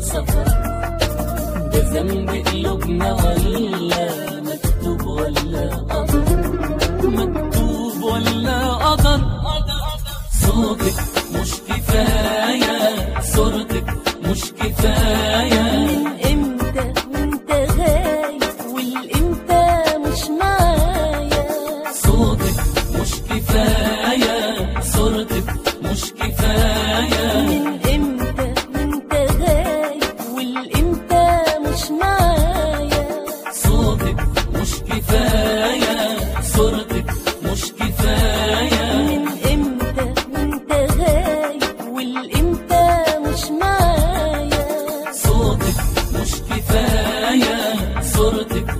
سفر ده ذنب قلوبنا ولا مكتوب ولا قدر مكتوب ولا قدر صوتك مش كفاية صورتك مش كفاية من امتى وانت غايب والامتى مش معايا صوتك مش كفاية صورتك مش كفاية من امتى وانت غايب والامتى مش معايا صوتك مش كفاية صورتك مش كفاية من امتى وانت غايب والامتى مش معايا صوتك مش كفاية صورتك